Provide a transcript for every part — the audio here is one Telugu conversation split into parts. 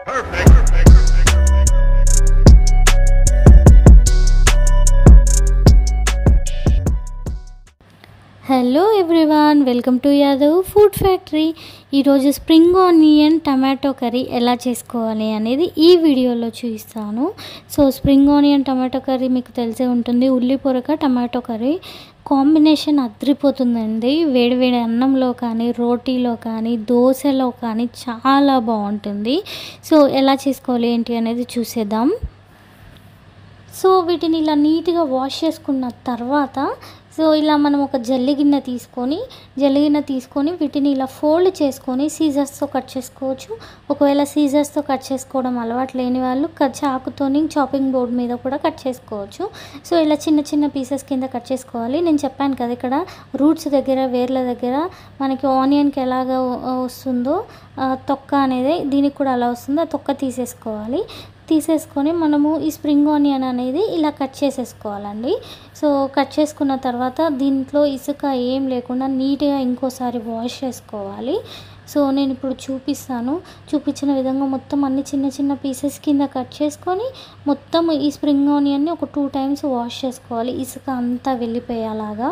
hello everyone welcome to Yadav food factory ఈరోజు స్ప్రింగ్ ఆనియన్ టమాటో కర్రీ ఎలా చేసుకోవాలి అనేది ఈ వీడియోలో చూపిస్తాను so spring onion tomato curry మీకు తెలిసే ఉంటుంది ఉల్లి పొరక టమాటో కర్రీ కాంబినేషన్ అద్రిపోతుందండి వేడివేడి అన్నంలో కానీ రోటీలో కానీ దోశలో కానీ చాలా బాగుంటుంది సో ఎలా చేసుకోవాలి ఏంటి అనేది చూసేద్దాం సో వీటిని ఇలా నీట్గా వాష్ చేసుకున్న తర్వాత సో ఇలా మనం ఒక జల్లి గిన్నె తీసుకొని జల్లి గిన్నె తీసుకొని వీటిని ఇలా ఫోల్డ్ చేసుకొని సీజర్స్తో కట్ చేసుకోవచ్చు ఒకవేళ సీజర్స్తో కట్ చేసుకోవడం అలవాటు లేని వాళ్ళు కట్ చాకుతోని చాపింగ్ బోర్డ్ మీద కూడా కట్ చేసుకోవచ్చు సో ఇలా చిన్న చిన్న పీసెస్ కింద కట్ చేసుకోవాలి నేను చెప్పాను కదా ఇక్కడ రూట్స్ దగ్గర వేర్ల దగ్గర మనకి ఆనియన్కి ఎలాగ వస్తుందో ఆ, తొక్క అనేది దీనికి కూడా అలా వస్తుందో ఆ తొక్క తీసేసుకోవాలి తీసేసుకొని మనము ఈ స్ప్రింగ్ ఆనియన్ అనేది ఇలా కట్ చేసేసుకోవాలండి సో కట్ చేసుకున్న తర్వాత దీంట్లో ఇసుక ఏం లేకుండా నీట్గా ఇంకోసారి వాష్ చేసుకోవాలి సో నేను ఇప్పుడు చూపిస్తాను చూపించిన విధంగా మొత్తం అన్ని చిన్న చిన్న పీసెస్ కింద కట్ చేసుకొని మొత్తం ఈ స్ప్రింగ్ ఆనియన్ని ఒక టూ టైమ్స్ వాష్ చేసుకోవాలి ఇసుక అంతా వెళ్ళిపోయేలాగా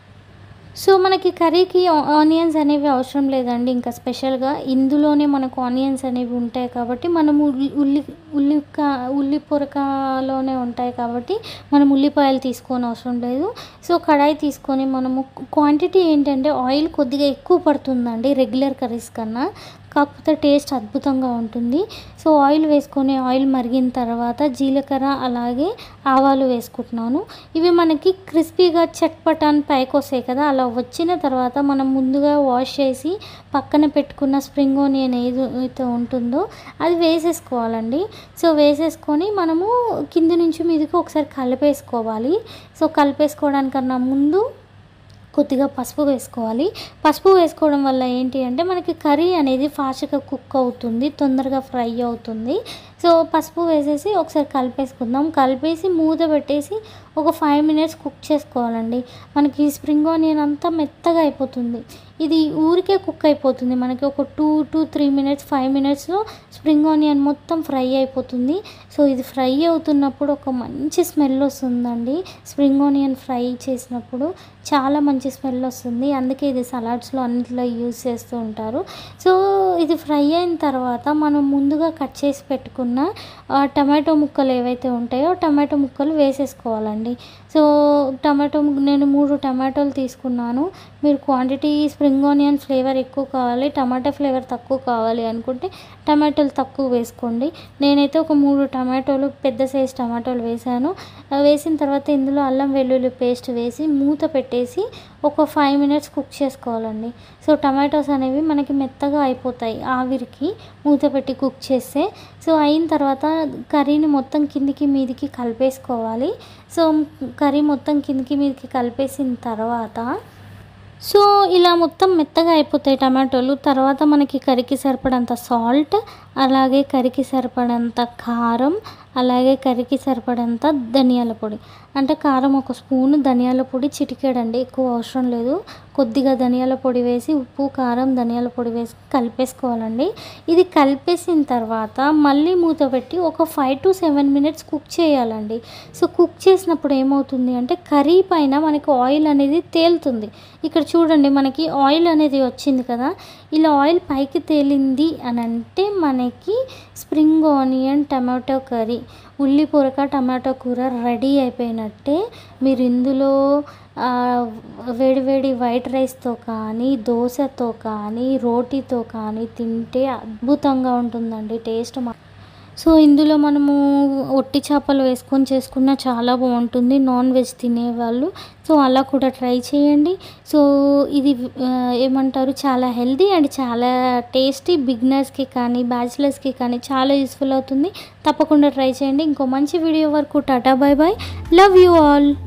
సో మనకి కర్రీకి ఆనియన్స్ అనేవి అవసరం లేదండి ఇంకా స్పెషల్గా ఇందులోనే మనకు ఆనియన్స్ అనేవి ఉంటాయి కాబట్టి మనము ఉల్లి ఉల్లి ఉల్లిక ఉల్లి పొరకలోనే ఉంటాయి కాబట్టి మనం ఉల్లిపాయలు తీసుకోని అవసరం లేదు సో కడాయి తీసుకొని మనము క్వాంటిటీ ఏంటంటే ఆయిల్ కొద్దిగా ఎక్కువ పడుతుందండి రెగ్యులర్ కర్రీస్ కన్నా కాకపోతే టేస్ట్ అద్భుతంగా ఉంటుంది సో ఆయిల్ వేసుకొని ఆయిల్ మరిగిన తర్వాత జీలకర్ర అలాగే ఆవాలు వేసుకుంటున్నాను ఇవి మనకి క్రిస్పీగా చట్పటాన్ పైకి వస్తాయి కదా అలా వచ్చిన తర్వాత మనం ముందుగా వాష్ చేసి పక్కన పెట్టుకున్న స్ప్రింగ్ ఆనియన్ ఏదైతే ఉంటుందో అది వేసేసుకోవాలండి సో వేసేసుకొని మనము కింద నుంచి మీదకి ఒకసారి కలిపేసుకోవాలి సో కలిపేసుకోవడానికన్నా ముందు కొద్దిగా పసుపు వేసుకోవాలి పసుపు వేసుకోవడం వల్ల ఏంటి అంటే మనకి కర్రీ అనేది ఫాస్ట్గా కుక్ అవుతుంది తొందరగా ఫ్రై అవుతుంది సో పసుపు వేసేసి ఒకసారి కలిపేసుకుందాం కలిపేసి మూత పెట్టేసి ఒక ఫైవ్ మినిట్స్ కుక్ చేసుకోవాలండి మనకి స్ప్రింగ్ ఆనియన్ అంతా మెత్తగా అయిపోతుంది ఇది ఊరికే కుక్ అయిపోతుంది మనకి ఒక two to three minutes five మినిట్స్లో స్ప్రింగ్ ఆనియన్ మొత్తం ఫ్రై అయిపోతుంది సో ఇది ఫ్రై అవుతున్నప్పుడు ఒక మంచి స్మెల్ వస్తుందండి స్ప్రింగ్ ఆనియన్ ఫ్రై చేసినప్పుడు చాలా మంచి స్మెల్ వస్తుంది అందుకే ఇది సలాడ్స్లో అన్నిట్లో యూజ్ చేస్తూ ఉంటారు సో ఇది ఫ్రై అయిన తర్వాత మనం ముందుగా కట్ చేసి పెట్టుకున్న ఆ, టమాటో ముక్కలు ఏవైతే ఉంటాయో టమాటో ముక్కలు వేసేసుకోవాలండి సో టమాటో ము- నేను మూడు టమాటోలు తీసుకున్నాను మీరు క్వాంటిటీ స్ప్రింగ్ ఆనియన్ ఫ్లేవర్ ఎక్కువ కావాలి టమాటా ఫ్లేవర్ తక్కువ కావాలి అనుకుంటే టమాటోలు తక్కువ వేసుకోండి నేనైతే ఒక మూడు టమాటోలు పెద్ద సైజ్ టమాటోలు వేసాను ఆ, వేసిన తర్వాత ఇందులో అల్లం వెల్లుల్లి పేస్ట్ వేసి మూత పెట్టేసి ఒక ఫైవ్ మినిట్స్ కుక్ చేసుకోవాలండి సో టమాటోస్ అనేవి మనకి మెత్తగా అయిపోతాయి ఆవిరికి మూత పెట్టి కుక్ చేస్తే సో అయిన తర్వాత కర్రీని మొత్తం కిందికి మీదికి కలిపేసుకోవాలి సో కర్రీ మొత్తం కిందికి మీదికి కలిపేసిన తర్వాత సో ఇలా మొత్తం మెత్తగా అయిపోతాయి టమాటోలు తర్వాత మనకి కర్రీకి సరిపడంత సాల్ట్ అలాగే కర్రీకి సరిపడంత కారం అలాగే కర్రీకి సరిపడంత ధనియాల పొడి అంటే కారం ఒక స్పూన్ ధనియాల పొడి చిటికెడండి ఎక్కువ అవసరం లేదు కొద్దిగా ధనియాల పొడి వేసి ఉప్పు కారం ధనియాల పొడి వేసి కలిపేసుకోవాలండి ఇది కలిపేసిన తర్వాత మళ్ళీ మూత పెట్టి ఒక five to seven minutes cook చేయాలండి సో కుక్ చేసినప్పుడు ఏమవుతుంది అంటే కర్రీ పైన మనకి ఆయిల్ అనేది తేలుతుంది ఇక్కడ చూడండి మనకి ఆయిల్ అనేది వచ్చింది కదా ఇలా ఆయిల్ పైకి తేలింది అని అంటే మనకి స్ప్రింగ్ ఆనియన్ టమాటో కర్రీ ఉల్లి పొరక టమాటో కూర రెడీ అయిపోయినట్టే మీరు ఇందులో ఆ, వేడివేడి వైట్ రైస్తో కానీ దోశతో కానీ రోటీతో కానీ తింటే అద్భుతంగా ఉంటుందండి టేస్ట్ మా సో ఇందులో మనము ఒట్టి చేపలు వేసుకొని చేసుకున్న చాలా బాగుంటుంది నాన్ వెజ్ తినేవాళ్ళు సో అలా కూడా ట్రై చేయండి సో ఇది ఆ, ఏమంటారు చాలా హెల్దీ అండ్ చాలా టేస్టీ బిగినర్స్కి కానీ బ్యాచిలర్స్కి కానీ చాలా యూస్ఫుల్ అవుతుంది తప్పకుండా ట్రై చేయండి ఇంకో మంచి వీడియో వరకు tata bye bye love you all